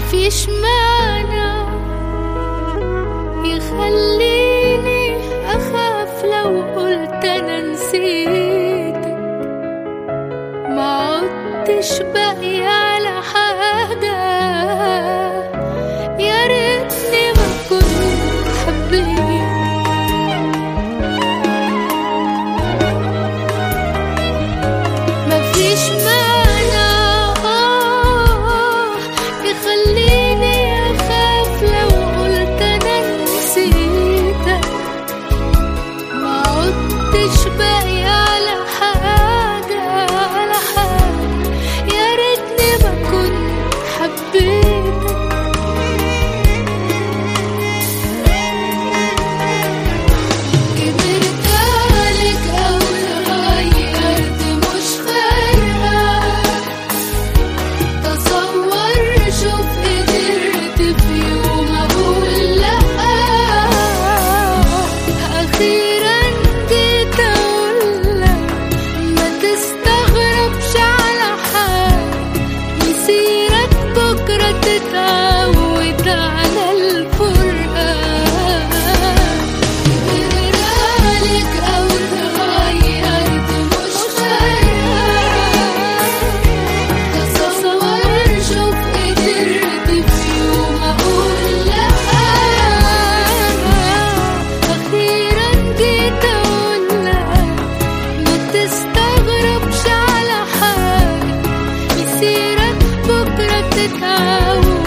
مفيش معنى يخليني أخاف لو قلت أنا نسيتك ما عدتش باقي على حاجة يا ريتني ما كنت حبيت مفيش معنى آه يخليني أخاف لو قلت أنا نسيتك ما عدتش باقي على حاجة على حاجة يا ريتني ما كنت حبيتك كبرت عليك أو اتغيرت مش فارقة تصور شوف قدرت في يوم أقول لأ أخيرا جيت أقولك ما تستغربش على حاجة مسيرك بكرة تتعود على الفرقة كبر عليك أو اتغيرت مش فارقة تصور شوف قدرت في يوم أقول لأ أخيرا جيت أقولك ما تستغربش على حاجة مسيرك بكرة تتعود